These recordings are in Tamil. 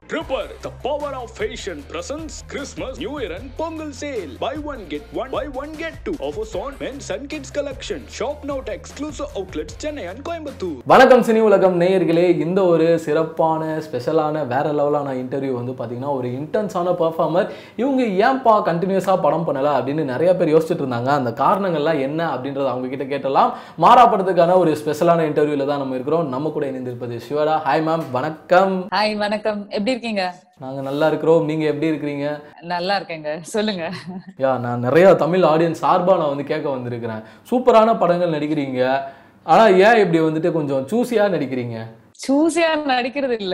Prepare the power of fashion presents Christmas, New Year and Pongal sale. Buy one get one, buy one get two. Offers on men's and kids collection. Shop now at exclusive outlets Chennai and Coimbatore. வணக்கம் சினி உலகம் நேயர்களே இந்த ஒரு சிறப்பான ஸ்பெஷலான வேற லெவலான இன்டர்வியூ வந்து பார்த்தீங்கன்னா ஒரு இன்டென்ஸான பர்ஃபார்மர் இவங்க ஏன்பா கண்டினியூஸாக படம் பண்ணல அப்படின்னு நிறைய பேர் யோசிச்சுட்டு இருந்தாங்க அந்த காரணங்கள்லாம் என்ன அப்படின்றத அவங்க கிட்ட கேட்டலாம் மாறா படத்துக்கான ஒரு ஸ்பெஷலான இன்டர்வியூல தான் நம்ம இருக்கிறோம் நம்ம கூட இணைந்திருப்பது சிவடா ஹாய் மேம் வணக்கம் ஹாய் வணக்கம் எப்படி இருக்கீங்க நாங்க நல்லா இருக்கிறோம் நீங்க எப்படி இருக்கிறீங்க நல்லா இருக்கேங்க சொல்லுங்க யா நான் நிறைய தமிழ் ஆடியன்ஸ் சார்பாக நான் வந்து கேட்க வந்திருக்கிறேன் சூப்பரான படங்கள் நடிக்கிறீங்க ஆனா ஏன் இப்படி வந்துட்டு கொஞ்சம் சூஸியா நடிக்கிறீங்க சூசியா நடிக்கிறது இல்ல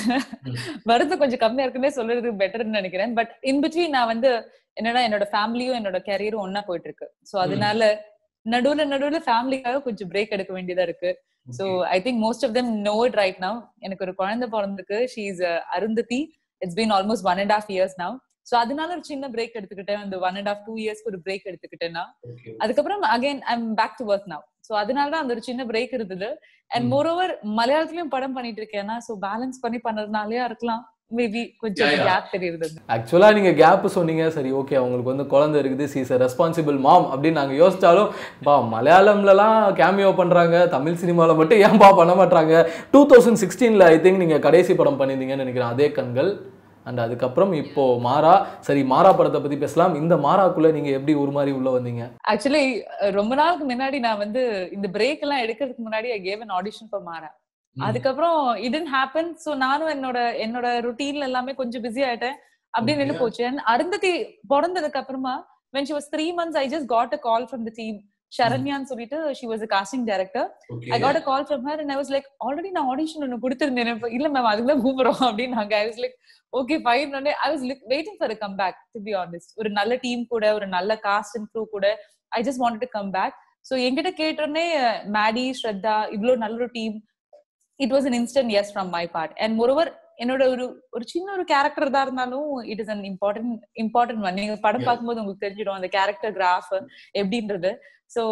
வருது கொஞ்சம் கம்மியா இருக்குன்னே சொல்றது பெட்டர்னு நினைக்கிறேன் பட் இன் பிட்வீன் நான் வந்து என்னடா என்னோட ஃபேமிலியும் என்னோட கேரியரும் ஒன்னா போயிட்டு இருக்கு சோ அதனால நடுவுல நடுவுல ஃபேமிலிக்காக கொஞ்சம் பிரேக் எடுக்க வேண்டியதா இருக்கு so I think most of them know it right now எனக்கு ஒரு குழந்தை பிறந்திருக்கு she is Arundhati it's been almost one and half years now so அதனால ஒரு சின்ன பிரேக் எடுத்துக்கிட்டேன் அந்த ஒன் அண்ட் ஹாஃப் டூ இயர்ஸ்க்கு ஒரு பிரேக் எடுத்துக்கிட்டேன்னா அதுக்கப்புறம் again I'm back to work now so அதனால தான் அந்த ஒரு சின்ன பிரேக் இருந்தது அண்ட் மோர் ஓவர் மலையாளத்திலயும் படம் பண்ணிட்டு இருக்கேன்னா சோ பேலன்ஸ் பண்ணி பண்றதுனாலயா இருக்கலாம் மேபி கொஞ்சம் கேப் தெரியுது ஆக்சுவலாக நீங்கள் கேப் சொன்னீங்க சரி ஓகே அவங்களுக்கு வந்து குழந்தை இருக்குது சீஸ் ரெஸ்பான்சிபிள் மாம் அப்படின்னு நாங்கள் யோசிச்சாலும் பா மலையாளம்லலாம் கேமியோ பண்ணுறாங்க தமிழ் சினிமாவில் மட்டும் ஏன்பா பண்ண மாட்டாங்க டூ தௌசண்ட் சிக்ஸ்டீனில் ஐ திங்க் நீங்கள் கடைசி படம் பண்ணியிருந்தீங்கன்னு நினைக்கிறேன் அதே கண்கள் அண்ட் அதுக்கப்புறம் இப்போ மாறா சரி மாறா படத்தை பற்றி பேசலாம் இந்த மாறாக்குள்ளே நீங்கள் எப்படி ஒரு மாதிரி உள்ளே வந்தீங்க ஆக்சுவலி ரொம்ப நாளுக்கு முன்னாடி நான் வந்து இந்த பிரேக் எல்லாம் எடுக்கிறதுக்கு முன்னாடி I gave an audition for Maara அதுக்கப்புறம் இடன் ஹேப்பன் சோ நானும் என்னோட என்னோட ருட்டீன்ல எல்லாமே கொஞ்சம் பிஸி ஆயிட்டேன் அப்படியே நின்று போச்சு And அருந்ததி பிறந்ததுக்கு அப்புறமா when she was three months i just got a call from the team ஷரண்யான்னு சொல்லிட்டு she was a casting director I got a call from her and I was like already நான் ஆடிஷன் ஒன்னு கொடுத்திருந்தேன் இப்ப இல்ல மேம் அதுக்கு தான் கூப்பிடுறோம் அப்படின்னாங்க I was like okay fine உடனே I was like, waiting for a comeback to be honest ஒரு நல்ல டீம் கூட ஒரு நல்ல காஸ்ட் அண்ட் க்ரூ கூட I just wanted to come back so என்கிட்ட கேட்டோடனே மேடி ஸ்ரத்தா இவ்ளோ நல்ல ஒரு team it was an instant yes from my part and moreover என்னோட ஒரு ஒரு சின்ன ஒரு கேரக்டர் தான் இருந்தாலும் it is an important important one நீங்க படம் பார்க்கும்போது உங்களுக்கு தெரிஞ்சிடும் அந்த கேரக்டர் கிராஃப் எப்படின்றது so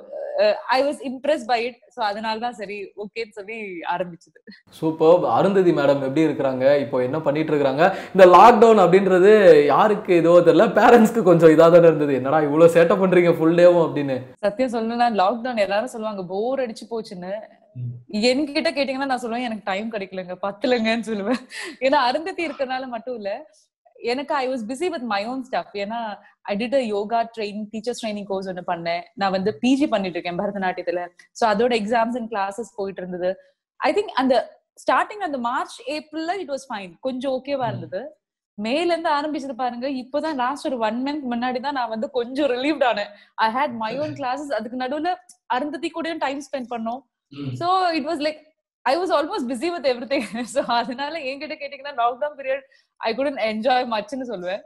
I was impress by it so அதனால தான் சரி ஓகேன்னு சொல்லி ஆரம்பிச்சது சூப்பர் அருந்ததி மேடம் எப்படி இருக்கிறாங்க இப்போ என்ன பண்ணிட்டு இருக்கிறாங்க இந்த லாக்டவுன் அப்படின்றது யாருக்கு இதோ தெரியல பேரண்ட்ஸ்க்கு கொஞ்சம் இதாக தானே இருந்தது என்னடா இவ்வளோ சேட்டை பண்றீங்க ஃபுல் டேவும் அப்படின்னு சத்தியம் சொல்லணும்னா லாக்டவுன் எல்லாரும் சொல்லுவாங்க போர் அடிச்சு போச்சுன்னு என்கிட்ட கேட்டீங்கன்னா நான் சொல்லுவேன் எனக்கு டைம் கிடைக்கலங்க பத்துலங்கன்னு சொல்லுவேன் ஏன்னா அருந்ததி இருக்கறனால மட்டும் இல்ல எனக்கு I was busy with my own stuff ஏன்னா I did a yoga train teachers training course ஒன்று பண்ணேன் நான் வந்து பிஜி பண்ணிட்டு இருக்கேன் பரதநாட்டியத்துல சோ அதோட எக்ஸாம்ஸ் அண்ட் கிளாஸஸ் போயிட்டு இருந்தது ஐ திங்க் அந்த ஸ்டார்டிங் அந்த மார்ச் ஏப்ரல்ல இட் வாஸ் ஃபைன் கொஞ்சம் ஓகேவா இருந்தது மேல இருந்து ஆரம்பிச்சது பாருங்க இப்போதான் லாஸ்ட் ஒரு ஒன் மந்த் முன்னாடி தான் நான் வந்து கொஞ்சம் ரிலீவ்ட் ஆனேன் I had my own classes அதுக்கு நடுவுல அருந்ததி கூட டைம் ஸ்பெண்ட் பண்ணோம் so it was like I was almost busy with every thing so அதனால என்கிட்ட கேட்டீங்கன்னா lockdown period I couldn't enjoy மச்னு சொல்லுவேன்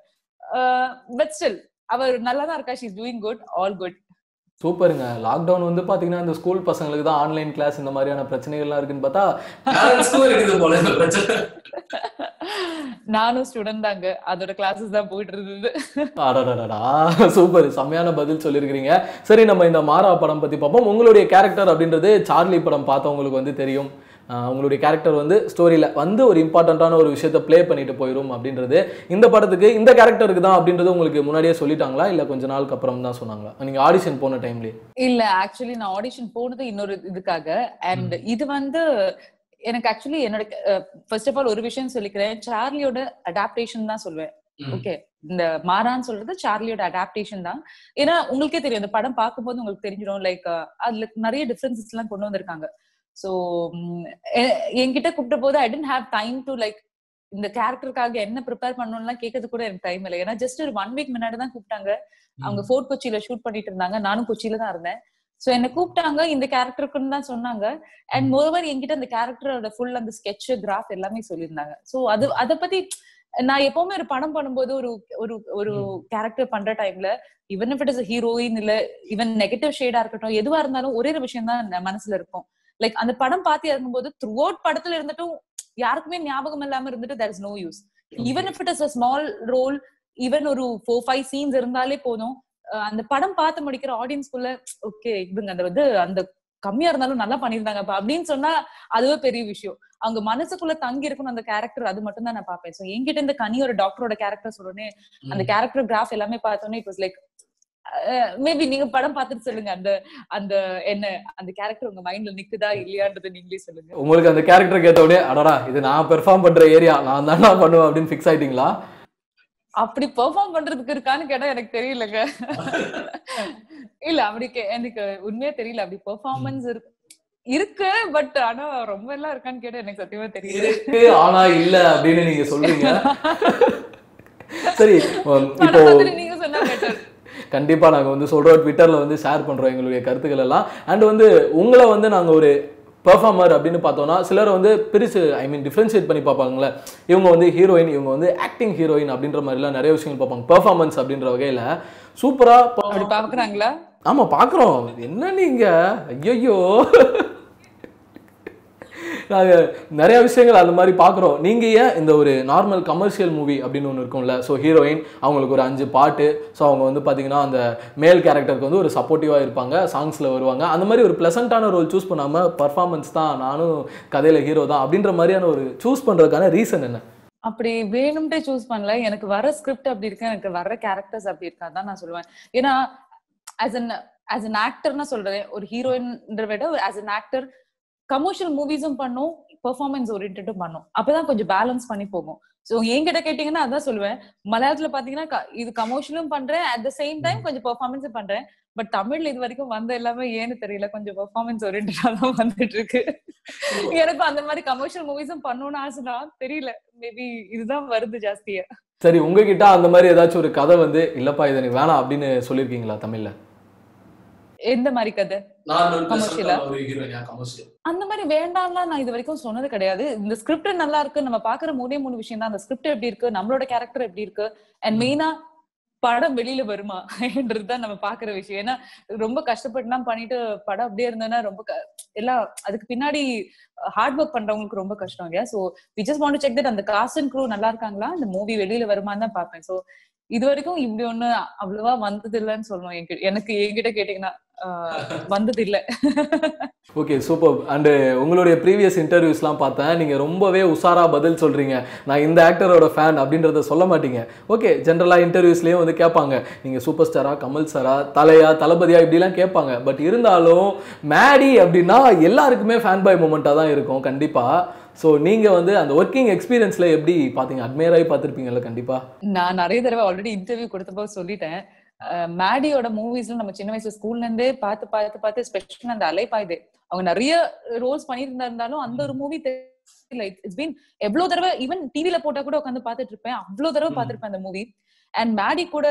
பட் ஸ்டில் அவர் நல்லா தான் இருக்கா she's doing good all good சூப்பருங்க லாக்டவுன் வந்து பாத்தீங்கன்னா இந்த ஸ்கூல் பசங்களுக்கு தான் ஆன்லைன் கிளாஸ் இந்த மாதிரியான பிரச்சனைகள்லாம் இருக்குன்னு பார்த்தா பேரண்ட்ஸ்க்கும் இருக்குது போல இந்த பிரச்சனை நானும் ஸ்டூடெண்ட் தாங்க அதோட கிளாஸஸ் தான் போயிட்டு இருந்தது அடடடடா சூப்பர் செம்மையான பதில் சொல்லியிருக்கிறீங்க சரி நம்ம இந்த மாறா படம் பத்தி பார்ப்போம் உங்களுடைய கேரக்டர் அப்படின்றது சார்லி படம் பார்த்தவங்களுக்கு வந்து தெரியும் ஆஹ் உங்களுடைய கேரக்டர் வந்து ஸ்டோரியில் வந்து ஒரு இம்பார்ட்டண்ட்டான ஒரு விஷயத்த ப்ளே பண்ணிட்டு போயிடும் அப்படின்றது இந்த படத்துக்கு இந்த கேரக்டருக்கு தான் அப்படின்றது உங்களுக்கு முன்னாடியே சொல்லிட்டாங்களா இல்லை கொஞ்ச நாளுக்கு அப்புறம் தான் சொன்னாங்களா நீங்கள் ஆடிஷன் போன டைம்லேயே இல்ல ஆக்சுவலி நான் ஆடிஷன் போனது இன்னொரு இதுக்காக அண்ட் இது வந்து எனக்கு ஆக்சுவலி என்னோட ஃபர்ஸ்ட் ஆஃப் ஆல் ஒரு விஷயம் சொல்லிக்கிறேன் சார்லியோட அடாப்டேஷன் தான் சொல்லுவேன் ஓகே இந்த மாறான்னு சொல்றது சார்லியோட அடாப்டேஷன் தான் ஏன்னா உங்களுக்கே தெரியும் இந்த படம் பார்க்கும்போது உங்களுக்கு தெரிஞ்சிடும் லைக் அதுல நிறைய டிஃபரன்சஸ் எல்லாம் கொண்டு வந்திருக்காங்க ஸோ என்கிட்ட கூப்பிட்ட போது I didn't have time to like இந்த கேரக்டருக்காக என்ன ப்ரிப்பேர் பண்ணணும்லாம் கேட்கறது கூட எனக்கு டைம் இல்லை ஏன்னா ஜஸ்ட் ஒரு ஒன் வீக் முன்னாடி தான் கூப்பிட்டாங்க அவங்க ஃபோர்ட் கொச்சியில ஷூட் பண்ணிட்டு இருந்தாங்க நானும் கொச்சியில தான் இருந்தேன் சோ என்ன கூப்பிட்டாங்க இந்த கேரக்டருக்குன்னு தான் சொன்னாங்க அண்ட் மோரோவர் என்கிட்ட அந்த கேரக்டரோட ஃபுல் அந்த ஸ்கெட்ச் கிராஃப் எல்லாமே சொல்லியிருந்தாங்க சோ அது அதை பத்தி நான் எப்பவுமே ஒரு படம் பண்ணும்போது ஒரு ஒரு ஒரு கேரக்டர் பண்ற டைம்ல even if it is heroine இல்ல ஈவன் நெகட்டிவ் ஷேடா இருக்கட்டும் எதுவா இருந்தாலும் ஒரே ஒரு விஷயம் தான் மனசுல இருக்கும் லைக் அந்த படம் பார்த்து இறங்கும்போது த்ரூ அவுட் படத்துல இருந்துட்டும் யாருக்குமே ஞாபகம் இல்லாம இருந்துட்டு there is no use even if it is a small role even ஒரு ஃபோர் ஃபைவ் சீன்ஸ் இருந்தாலே போதும் அந்த படம் பார்த்து முடிக்கிற ஆடியன்ஸ்குள்ள ஓகே இவங்க அந்த வந்து அந்த கம்மியா இருந்தாலும் நல்லா பண்ணிருந்தாங்கப்பா அப்படின்னு சொன்னா அதுவே பெரிய விஷயம் அவங்க மனசுக்குள்ள தங்கி இருக்கணும் அந்த கேரக்டர் அது மட்டும் தான் நான் பார்ப்பேன் சோ என்கிட்ட இந்த கனியோட டாக்டரோட கேரக்டர் சொல்றேனே அந்த கேரக்டர் கிராஃப் எல்லாமே பார்த்தோன்னே இட் வாஸ் லைக் மேபி நீங்க படம் பார்த்துட்டு சொல்லுங்க அந்த அந்த என்ன அந்த கேரக்டர் உங்க மைண்ட்ல நிக்குதா இல்லையான்றது நீங்களே சொல்லுங்க உங்களுக்கு அந்த கேரக்டர் கேட்ட உடனே அடடா இது நான் பெர்ஃபார்ம் பண்ற ஏரியா நான் தான் பண்ணுவேன் அப்படின்னு ஃபிக்ஸ் ஆயிட்டீங்களா அப்படி பெர்ஃபார்ம் பண்றதுக்கு இருக்கான்னு கேட்டா எனக்கு தெரியலங்க இல்ல அப்படி கே- எனக்கு உண்மையா தெரியல அப்படி பெர்ஃபார்மன்ஸ் இருக்கு இருக்கு பட் ஆனா ரொம்ப எல்லாம் இருக்கான்னு கேட்டா எனக்கு சத்தியமா தெரியல இருக்கு ஆனா இல்ல அப்படின்னு நீங்க சொல்றீங்க சரி உம், இப்போ படம் பார்த்துட்டு நீங்க சொன்னா better. கண்டிப்பா நாங்க வந்து சொல்றோம் ட்விட்டர்ல வந்து ஷேர் பண்றோம் எங்களுடைய கருத்துக்கள் எல்லாம் அண்ட் வந்து உங்களை வந்து நாங்க ஒரு பெர்ஃபார்மர் அப்படின்னு பார்த்தோம்னா சிலர் வந்து பிரிச்சு ஐ மீன் டிஃப்ரென்ஷியேட் பண்ணி பார்ப்பாங்களே இவங்க வந்து ஹீரோயின் இவங்க வந்து ஆக்டிங் ஹீரோயின் அப்படின்ற மாதிரிலாம் நிறைய விஷயங்கள் பார்ப்பாங்க பெர்ஃபார்மன்ஸ் அப்படின்ற வகையில சூப்பரா அப்படி பாக்குறாங்களா ஆமா பாக்குறோம் என்ன நீங்க ஐயோ நாங்க நிறைய விஷயங்கள் அந்த மாதிரி பாக்குறோம் நீங்க ஏன் இந்த ஒரு நார்மல் கமர்ஷியல் மூவி அப்படின்னு ஒன்று இருக்கும்ல ஸோ ஹீரோயின் அவங்களுக்கு ஒரு அஞ்சு பாட்டு ஸோ அவங்க வந்து பாத்தீங்கன்னா அந்த மேல் கேரக்டருக்கு வந்து ஒரு சப்போர்ட்டிவாக இருப்பாங்க சாங்ஸில் வருவாங்க அந்த மாதிரி ஒரு ப்ளசண்ட்டான ரோல் சூஸ் பண்ணாம பர்ஃபார்மன்ஸ் தான் நானும் கதையில ஹீரோ தான் அப்படின்ற மாதிரியான ஒரு சூஸ் பண்றதுக்கான ரீசன் என்ன அப்படி வேணும்ட்டே சூஸ் பண்ணல எனக்கு வர ஸ்கிரிப்ட் அப்படி இருக்கு எனக்கு வர கேரக்டர்ஸ் அப்படி இருக்கா தான் நான் சொல்லுவேன் ஏன்னா ஆஸ் அன் ஆஸ் அன் ஆக்டர்னா சொல்றேன் ஒரு ஹீரோயின்ற விட ஆஸ் அன் ஆக்டர் கமர்ஷியல் மூவிஸும் பண்ணும் பெர்ஃபார்மன்ஸ் ஓரியன்டும் பண்ணும் அப்பதான் கொஞ்சம் பேலன்ஸ் பண்ணி போகும் சோ என்கிட்ட கேட்டீங்கன்னா அதான் சொல்லுவேன் மலையாளத்துல பாத்தீங்கன்னா க- இது கமர்ஷியலும் பண்றேன் அட் த சேம் டைம் கொஞ்சம் பெர்ஃபார்மன்ஸும் பண்றேன் பட் தமிழ்ல இது வரைக்கும் வந்த எல்லாமே ஏன்னு தெரியல கொஞ்சம் பெர்ஃபார்மன்ஸ் ஓரியன்டா தான் வந்துட்டு இருக்கு எனக்கும் அந்த மாதிரி கமர்ஷியல் மூவிஸும் பண்ணணும்னு ஆசைதான் தெரியல மேபி இதுதான் வருது ஜாஸ்தியா சரி உங்ககிட்ட அந்த மாதிரி ஏதாச்சும் ஒரு கதை வந்து இல்லப்பா இதை நீ வேணாம் அப்படின்னு சொல்லியிருக்கீங்களா தமிழ்ல எந்த மாதிரி கதை Commercial ஆ? கமர்ஷியல் அந்த மாதிரி வேண்டாம்லாம் நான் இது வரைக்கும் சொன்னது கிடையாது இந்த ஸ்கிரிப்ட் நல்லா இருக்கு நம்ம பாக்குற மூணே மூணு விஷயம் தான் அந்த ஸ்கிரிப்ட் எப்படி இருக்கு நம்மளோட கேரக்டர் எப்படி இருக்கு அண்ட் மெயினா படம் வெளியில வருமா என்றதுதான் நம்ம பாக்குற விஷயம் ஏன்னா ரொம்ப கஷ்டப்பட்டுலாம் பண்ணிட்டு படம் அப்படியே இருந்ததுன்னா ரொம்ப க- எல்லாம் அதுக்கு பின்னாடி ஹார்ட் ஒர்க் பண்றவங்களுக்கு ரொம்ப கஷ்டம் இல்லையா so we just want check that அந்த காஸ்ட் அண்ட் க்ரூ நல்லா இருக்காங்களா இந்த மூவி வெளியில வருமான்னு தான் பார்ப்பேன் சோ இது வரைக்கும் இப்படி ஒண்ணு அவ்வளவா வந்தது இல்லைன்னு சொல்லணும் என்கிட்ட- எனக்கு என்கிட்ட கேட்டீங்கன்னா ஆஹ், வந்தது இல்ல ஓகே சூப்பர் அண்டு உங்களுடைய ப்ரீவியஸ் இன்டர்வியூஸ்லாம் பார்த்தேன் நீங்கள் ரொம்பவே உஷாரா பதில் சொல்கிறீங்க நான் இந்த ஆக்டரோட ஃபேன் அப்படின்றத சொல்ல மாட்டீங்க ஓகே ஜென்ரலாக இன்டர்வியூஸ்லேயும் வந்து கேட்பாங்க நீங்கள் சூப்பர் ஸ்டாரா கமல் சாரா தலையா தளபதியா இப்படிலாம் கேட்பாங்க பட் இருந்தாலும் மேடி அப்படின்னா எல்லாருக்குமே ஃபேன் பாய் மூமெண்ட்டாக தான் இருக்கும் கண்டிப்பாக ஸோ நீங்கள் வந்து அந்த ஒர்க்கிங் எக்ஸ்பீரியன்ஸில் எப்படி பார்த்தீங்க அட்மையர் ஆகி பார்த்துருப்பீங்கல்ல கண்டிப்பாக நான் நிறைய தடவை ஆல்ரெடி இன்டர்வியூ கொடுத்தப்போ சொல்லிட்டேன் அஹ் மேடியோட மூவிஸ்ல நம்ம சின்ன வயசு ஸ்கூல்ல இருந்தே பார்த்து பார்த்து பார்த்து ஸ்பெஷல் அந்த அலைப்பாயுது அவங்க நிறைய ரோல்ஸ் பண்ணிட்டு இருந்தாலும் அந்த ஒரு மூவி தெரியல இட்ஸ் பீன் எவ்வளவு தடவை ஈவன் டிவில போட்டா கூட உட்காந்து பார்த்துட்டு இருப்பேன் அவ்வளவு தடவை ம். பார்த்திருப்பேன் அந்த மூவி அண்ட் மேடி கூட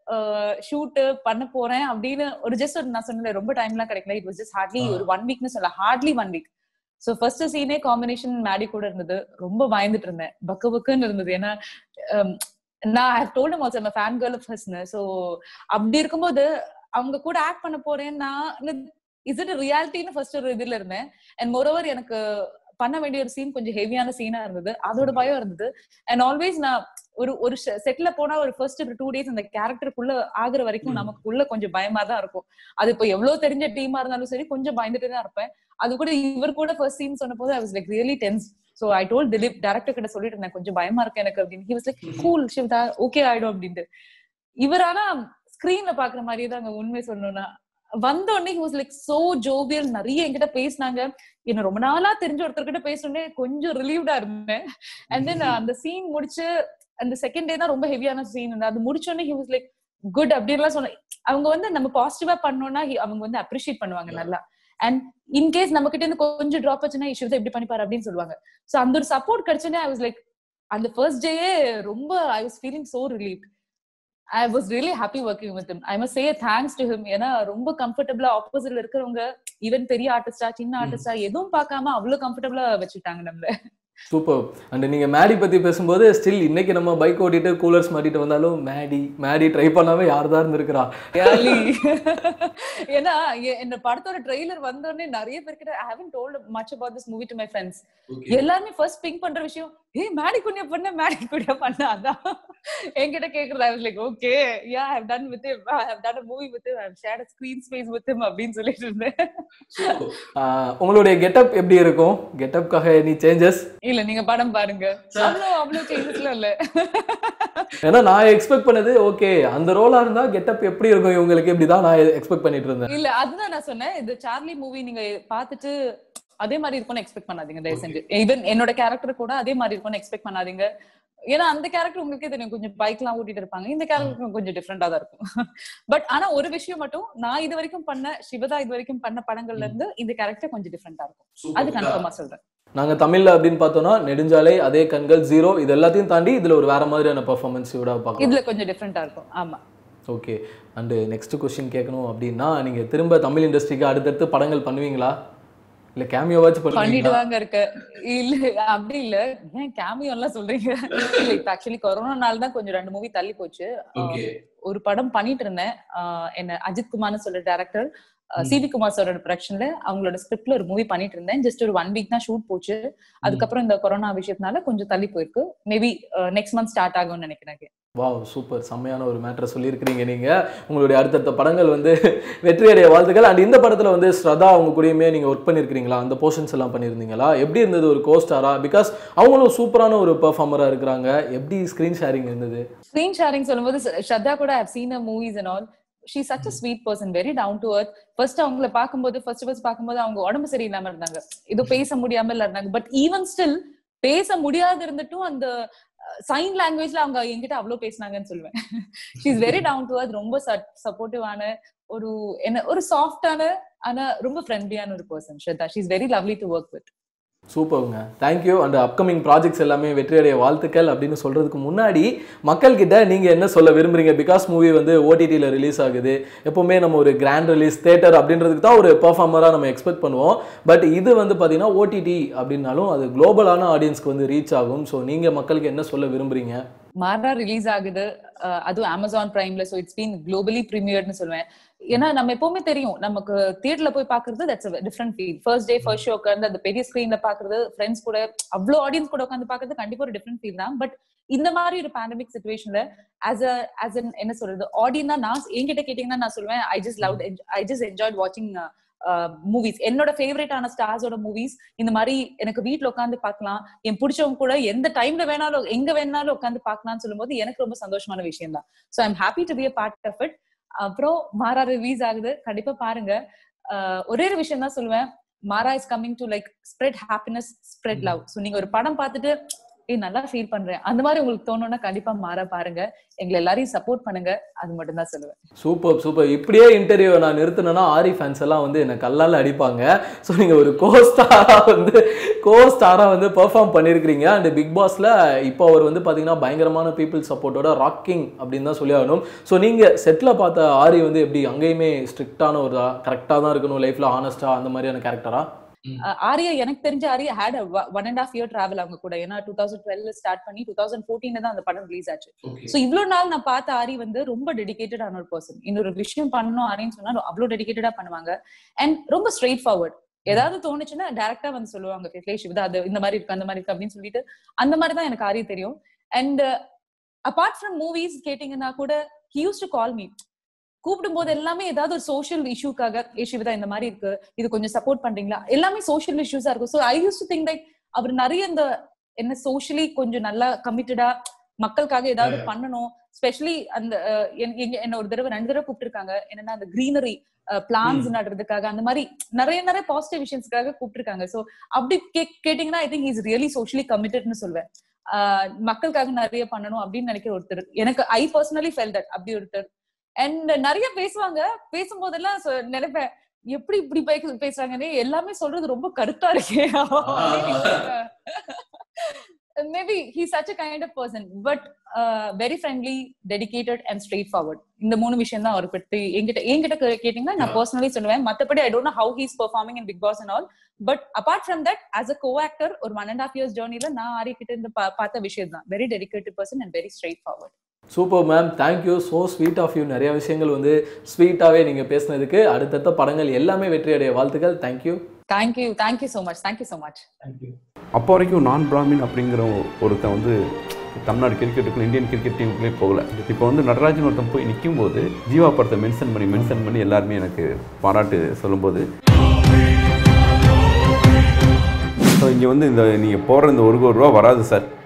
ஷூட் பண்ண போறேன் அப்படின்னு ஒரு ஜஸ்ட் நான் சொன்னேன் ரொம்ப டைம்லாம் கிடைக்கல இட் வாஸ் ஜஸ்ட் ஹார்ட்லி ஒரு ஒன் வீக்னு சொல்ல hardly one week so first சீனே காம்பினேஷன் மேடி கூட இருந்தது ரொம்ப பயந்துட்டு இருந்தேன் பக்கு பக்குன்னு இருந்தது ஏன்னா ஹம், நான் ஐ டோல்ட் ஆல்சோ நம்ம ஃபேன் கேர்ள் ஃபர்ஸ்ட்னு சோ அப்படி இருக்கும்போது அவங்க கூட ஆக்ட் பண்ண போறேன்னா இஸ் இட் ரியாலிட்டின்னு ஃபர்ஸ்ட் ஒரு இதுல இருந்தேன் அண்ட் மோரோவர் எனக்கு பண்ண வேண்டிய ஒரு சீன் கொஞ்சம் ஹெவியான சீனா இருந்தது அதோட பயம் இருந்தது அண்ட் ஆல்வேஸ் நான் ஒரு ஒரு செட்ல போனா ஒரு ஃபர்ஸ்ட் டூ டேஸ் அந்த கேரக்டருக்குள்ள ஆகுற வரைக்கும் ம். நமக்குள்ள கொஞ்சம் பயமா தான் இருக்கும் அது இப்போ எவ்வளவு தெரிஞ்ச டீமா இருந்தாலும் சரி கொஞ்சம் பயந்துட்டு தான் இருப்பேன் அது கூட இவர் கூட ஃபர்ஸ்ட் சீன் சொன்ன போது I was like really tense so I told Dileep director கிட்ட சொல்லிட்டு இருந்தேன் கொஞ்சம் பயமா இருக்கு எனக்கு அப்படின்னு he was like cool Sivada okay ஆயிடும் அப்படின்ட்டு இவர் ஆனா ஸ்கிரீன்ல பாக்குற மாதிரியே தான் அங்க உண்மை சொல்லணும்னா வந்த உடனே he was like so jovial நிறைய என்கிட்ட பேசினாங்க என்ன ரொம்ப நாளா தெரிஞ்ச ஒருத்தர்கிட்ட பேசணுன்னே கொஞ்சம் ரிலீவ்டா இருந்தேன் அண்ட் தென் அந்த சீன் முடிச்சு அந்த செகண்ட் டே தான் ரொம்ப ஹெவியான சீன் இருந்தது அது முடிச்ச உடனே ஹி வாஸ் லைக் குட் அப்படின்லாம் சொன்ன அவங்க வந்து நம்ம பாசிட்டிவா பண்ணோம்னா he- அவங்க வந்து அப்ரிஷியேட் பண்ணுவாங்க நல்லா அண்ட் இன்கேஸ் நம்ம கிட்ட இருந்து கொஞ்சம் டிராப் ஆச்சுன்னா இஷ்யூ இப்படி பண்ணிப்பாரு அப்படின்னு சொல்லுவாங்க சோ அந்த ஒரு சப்போர்ட் கிடைச்சோன்னே ஐ வாஸ் லைக் அந்த ஃபர்ஸ்ட் டேயே ரொம்ப I was feeling so relieve I was really happy working with I must say thanks to him ஏன்னா ரொம்ப கம்ஃபர்டபுளா ஆப்போசிட்ல இருக்கிறவங்க ஈவன் பெரிய ஆர்டிஸ்டா சின்ன ஆர்டிஸ்டா எதுவும் பார்க்காம அவ்வளவு கம்ஃபர்டபுளா வச்சுட்டாங்க நம்மள சூப்பர் அண்ட் நீங்கள் மேடி பற்றி பேசும்போது ஸ்டில் இன்னைக்கு நம்ம பைக் ஓட்டிட்டு கூலர்ஸ் மாட்டிட்டு வந்தாலும் மேடி மேடி ட்ரை பண்ணாம யார் தான் இருந்திருக்கிறா Really? ஏன்னா எ- இந்த படத்தோட ட்ரெய்லர் வந்தோடனே நிறைய பேர்கிட்ட I haven't told much about this movie to my friends எல்லாருமே ஃபர்ஸ்ட் பிங்க் பண்ற விஷயம் ஏய் மேடி குனியா பண்ண மேடி குனியா பண்ண அதான் என்கிட்ட கேக்குறது I was like okay yeah I have done with him I have done a movie with him I have shared a screen space with him அப்படின்னு சொல்லிட்டு இருந்தேன் ஆஹ் உங்களுடைய கெட்டப் எப்படி இருக்கும் கெட்டப்காக எனி சேஞ்சஸ் இல்ல நீங்க படம் பாருங்க அவ்வளவு அவ்வளவு சேஞ்சஸ்லாம் இல்ல ஏன்னா நான் எக்ஸ்பெக்ட் பண்ணது ஓகே அந்த ரோலா இருந்தா கெட்டப் எப்படி இருக்கும் இவங்களுக்கு இப்படி தான் நான் எக்ஸ்பெக்ட் பண்ணிட்டு இருந்தேன் இல்ல அதுதான் நான் சொன்னேன் இது சார்லி மூவி நீங்க பார்த்துட்டு அதே மாதிரி இருக்கும்னு எக்ஸ்பெக்ட் பண்ணாதீங்க தயவு செஞ்சு ஈவன் என்னோட கேரக்டர் கூட அதே மாதிரி இருக்கும்னு எக்ஸ்பெக்ட் பண்ணாதீங்க ஏன்னா அந்த கேரக்டர் உங்களுக்கே தெரியும் கொஞ்சம் பைக் எல்லாம் ஓட்டிட்டு இருப்பாங்க இந்த கேரக்டர் கொஞ்சம் டிஃப்ரெண்டா தான் இருக்கும் பட் ஆனா ஒரு விஷயம் மட்டும் நான் இது வரைக்கும் பண்ண சிவதா இது வரைக்கும் பண்ண படங்கள்ல இருந்து இந்த கேரக்டர் கொஞ்சம் டிஃப்ரெண்டா இருக்கும் அது கன்ஃபார்மா சொல்றேன் நாங்க தமிழ்ல அப்படின்னு பார்த்தோம்னா நெடுஞ்சாலை அதே கண்கள் ஜீரோ இது எல்லாத்தையும் தாண்டி இதுல ஒரு வேற மாதிரியான பெர்ஃபார்மன்ஸ் விட பார்க்கலாம் இதுல கொஞ்சம் டிஃப்ரெண்டா இருக்கும் ஆமா ஓகே அண்டு நெக்ஸ்ட் கொஸ்டின் கேட்கணும் அப்படின்னா நீங்க திரும்ப தமிழ் இண்டஸ்ட்ரிக்கு அடுத்தடுத்து படங்கள் பண்ணுவீங்களா இல்ல கேமியோவாச்சும் பண்ணுவீங்களா பண்ணிடுவாங்க இருக்க இல்ல அப்படி இல்ல ஏன் கேமியோ எல்லாம் சொல்றீங்க இல்ல இப்ப ஆக்சுவலி கொரோனா நாள் தான் கொஞ்சம் ரெண்டு மூவி தள்ளி போச்சு ஓகே ஒரு படம் பண்ணிட்டு இருந்தேன் ஆஹ் என்ன அஜித் குமார்னு சொல்ற டேரக்டர் சிவி குமார் சாரோட ப்ரொடக்ஷன்ல அவங்களோட ஸ்கிரிப்ட்ல ஒரு மூவி பண்ணிட்டு இருந்தேன் ஜஸ்ட் ஒரு ஒன் வீக் தான் ஷூட் போச்சு அதுக்கப்புறம் இந்த கொரோனா விஷயத்தினால கொஞ்சம் தள்ளி போயிருக்கு மேபி நெக்ஸ்ட் மந்த் ஸ்டார்ட் ஆகும்னு நினைக்கிறேன் வாவ் சூப்பர் செம்மையான ஒரு மேட்ரை சொல்லியிருக்கிறீங்க நீங்க உங்களுடைய அடுத்தடுத்த படங்கள் வந்து வெற்றியடைய வாழ்த்துக்கள் அண்ட் இந்த படத்துல வந்து ஸ்ரதா அவங்க கூடயுமே நீங்க ஒர்க் பண்ணியிருக்கிறீங்களா அந்த போர்ஷன்ஸ் எல்லாம் பண்ணியிருந்தீங்களா எப்படி இருந்தது ஒரு கோஸ்டாரா பிகாஸ் அவங்களும் சூப்பரான ஒரு பெர்ஃபார்மரா இருக்கிறாங்க எப்படி ஸ்கிரீன் ஷேரிங் இருந்தது ஸ்கிரீன் ஷேரிங் சொல்லும்போது ஸ்ரத்தா கூட have seen a movies and all she such a sweet person very down to earth first அவங்கள பார்க்கும்போது ஃபர்ஸ்ட் ஃபர்ஸ்ட் பார்க்கும்போது அவங்க உடம்பு சரியில்லாம இருந்தாங்க இது பேச முடியாம இருந்தாங்க பட் ஈவன் ஸ்டில் பேச முடியாது இருந்துட்டும் அந்த சைன் லாங்குவேஜ்ல அவங்க என்கிட்ட அவ்வளவு பேசினாங்கன்னு சொல்லுவேன் she is very down to earth ரொம்ப சப்போர்ட்டிவான ஒரு என்ன ஒரு சாஃப்டான ஆனா ரொம்ப ஃப்ரெண்ட்லியான ஒரு person Shraddha she is very lovely to work with சூப்பருங்க தேங்க்யூ அண்ட் அப்கமிங் ப்ராஜெக்ட்ஸ் எல்லாமே வெற்றியடைய வாழ்த்துக்கள் அப்படின்னு சொல்றதுக்கு முன்னாடி மக்கள்கிட்ட நீங்க என்ன சொல்ல விரும்புறீங்க பிகாஸ் மூவி வந்து ஓடிடியில் ரிலீஸ் ஆகுது எப்பவுமே நம்ம ஒரு கிராண்ட் ரிலீஸ் தேட்டர் அப்படின்றதுக்கு தான் ஒரு பெர்ஃபார்மராக நம்ம எக்ஸ்பெக்ட் பண்ணுவோம் பட் இது வந்து பார்த்தீங்கன்னா ஓடிடி அப்படின்னாலும் அது குளோபலான ஆடியன்ஸ்க்கு வந்து ரீச் ஆகும் ஸோ நீங்க மக்களுக்கு என்ன சொல்ல விரும்புறீங்க மாரா ரிலீஸ் ஆகுது அஹ் அதுவும் அமேசான் பிரைம்ல சோ இட்ஸ் பீன் குளோபலி ப்ரீமியர்னு சொல்லுவேன் ஏன்னா நம்ம எப்பவுமே தெரியும் நமக்கு தியேட்டர்ல போய் பாக்குறது that's different feel first day first show உட்காந்து அந்த பெரிய ஸ்கிரீன்ல பாக்குறது ஃப்ரெண்ட்ஸ் கூட அவ்வளவு ஆடியன்ஸ் கூட உட்காந்து பாக்குறது கண்டிப்பா ஒரு டிஃப்ரெண்ட் ஃபீல் தான் பட் இந்த மாதிரி ஒரு பேண்டமிக் சுச்சுவேஷன்ல ஆஸ் அ ஆஸ் அன் என்ன சொல்றது ஆடியன்னா நான் என்கிட்ட கேட்டீங்கன்னா நான் சொல்லுவேன் I just love I just enjoyed வாட்சிங் மூவிஸ் என்னோட ஃபேவரட்டான ஸ்டார்ஸோட மூவிஸ் இந்த மாதிரி எனக்கு வீட்ல உட்காந்து பார்க்கலாம் என் பிடிச்சவங்க கூட எந்த டைம்ல வேணாலும் எங்க வேணாலும் உட்காந்து பார்க்கலாம்னு சொல்லும்போது எனக்கு ரொம்ப சந்தோஷமான விஷயம் தான் so I'm happy to be a part of it அப்புறம் மாரா ரிலீஸ் ஆகுது கண்டிப்பா பாருங்க அஹ் ஒரே ஒரு விஷயம் தான் சொல்லுவேன் Maara is coming to like spread happiness spread love so நீங்க ஒரு படம் பார்த்துட்டு ஏய் நல்லா ஃபீல் பண்றேன் அந்த மாதிரி உங்களுக்கு தோணும்னா கண்டிப்பா மாற பாருங்க எங்களை எல்லாரையும் சப்போர்ட் பண்ணுங்க அது மட்டும் தான் சொல்லுவேன் சூப்பர் சூப்பர் இப்படியே இன்டர்வியூ நான் நிறுத்தினேன்னா ஆரி ஃபேன்ஸ் எல்லாம் வந்து என்னை கல்லால் அடிப்பாங்க ஸோ நீங்கள் ஒரு கோ ஸ்டாராக வந்து கோ ஸ்டாராக வந்து பெர்ஃபார்ம் பண்ணியிருக்கிறீங்க அண்ட் பிக் பாஸில் இப்போ அவர் வந்து பார்த்தீங்கன்னா பயங்கரமான பீப்புள் சப்போர்ட்டோட ராக்கிங் அப்படின்னு தான் சொல்லி ஆகணும் ஸோ நீங்கள் செட்டில் பார்த்த ஆரி வந்து எப்படி அங்கேயுமே ஸ்ட்ரிக்டான ஒரு கரெக்டாக தான் இருக்கணும் லைஃப்பில் ஆனஸ்டாக அந்த மாதிரியான கேரக்டரா அஹ் ஆர்யா எனக்கு தெரிஞ்ச Arya had one and half year travel அவங்க கூட ஏன்னா டூ தௌசண்ட் டுவெல் ஸ்டார்ட் பண்ணி டூ தௌசண்ட் ஃபோர்டீன் தான் அந்த படம் ரிலீஸ் ஆச்சு சோ இவ்வளவு நாள் நான் பார்த்த ஆரி வந்து ரொம்ப டெடிகேட்டட் ஆன ஒரு பர்சன் இன்னொரு விஷயம் பண்ணணும் ஆரின்னு சொன்னா அவ்வளவு டெடிகேட்டடா பண்ணுவாங்க அண்ட் ரொம்ப ஸ்ட்ரெயிட் ஃபார்வர்ட் ஏதாவது தோணுச்சுன்னா டேரக்டா வந்து சொல்லுவாங்க ஃபேஸ்லே சிவதா அது இந்த மாதிரி இருக்கு அந்த மாதிரி இருக்கு அப்படின்னு சொல்லிட்டு அந்த மாதிரி தான் எனக்கு ஆரி தெரியும் அண்ட் அபார்ட் ஃப்ரம் மூவிஸ் கேட்டீங்கன்னா கூட he use to call me கூப்பிடும் போது எல்லாமே ஏதாவது ஒரு சோஷியல் இஷ்யூக்காக ஏ சிவதா இந்த மாதிரி இருக்கு இது கொஞ்சம் சப்போர்ட் பண்றீங்களா எல்லாமே சோஷியல் இஷ்யூஸா இருக்கும் so I use to think like அவர் நிறைய இந்த என்ன சோஷியலி கொஞ்சம் நல்லா கமிட்டடா மக்களுக்காக ஏதாவது பண்ணணும் ஸ்பெஷலி அந்த அஹ், என்- எங்க- என்ன ஒரு தடவை ரெண்டு தடவை கூப்பிட்டுருக்காங்க என்னன்னா அந்த கிரீனரி பிளான்ஸ் நடுறதுக்காக அந்த மாதிரி நிறைய நிறைய பாசிட்டிவ் விஷயம்ஸ்க்காக கூப்பிட்டுருக்காங்க சோ அப்படி கே- கேட்டீங்கன்னா I think is really socially கமிட்டட்னு சொல்வேன் ஆஹ் மக்களுக்காக நிறைய பண்ணணும் அப்படின்னு நினைக்கிற ஒருத்தர் எனக்கு ஐ பர்சனலி ஃபெல் தட் அப்படி ஒருத்தர் அண்ட் நிறைய பேசுவாங்க பேசும்போதெல்லாம் சொ- நினைப்பேன் எப்படி இப்படி பே- பேசுறாங்கன்னே எல்லாமே சொல்றது ரொம்ப கருத்தா இருக்கே maybe he such a kind of person but very friendly dedicated and straight forward இந்த மூணு விஷயம் தான் அவர் பத்தி என்கிட்ட என்கிட்ட கே- கேட்டீங்கன்னா நான் பர்சனலி சொல்லுவேன் மத்தபடி I don't know how he's performing in Bigg Boss and all but apart from that as a co actor ஒரு ஒன் அண்ட் ஆஃப் இயர்ஸ் ஜேர்னில நான் ஆரி கிட்ட இருந்து பா- பார்த்த விஷயம் தான் very dedicated person and very straightforward super ma'am thank you so sweet of you நிறைய விஷயங்கள் வந்து ஸ்வீட்டாகவே நீங்கள் பேசுனதுக்கு அடுத்தடுத்த படங்கள் எல்லாமே வெற்றியடைய வாழ்த்துக்கள் thank you thank you thank you so much thank you so much thank you அப்போ வரைக்கும் நான் பிராமின் அப்படிங்கிற ஒருத்தன் வந்து தமிழ்நாடு கிரிக்கெட்டுக்குள்ள இந்தியன் கிரிக்கெட் டீமுக்குள்ளே போகல இப்போ வந்து நடராஜன் ஒருத்தன் போய் நிற்கும் போது ஜீவா படத்தை மென்ஷன் பண்ணி மென்ஷன் பண்ணி எல்லாருமே எனக்கு பாராட்டு சொல்லும்போது ஸோ இங்கே வந்து இந்த நீங்கள் போடுற இந்த ஒரு கோடி ரூபா வராது சார்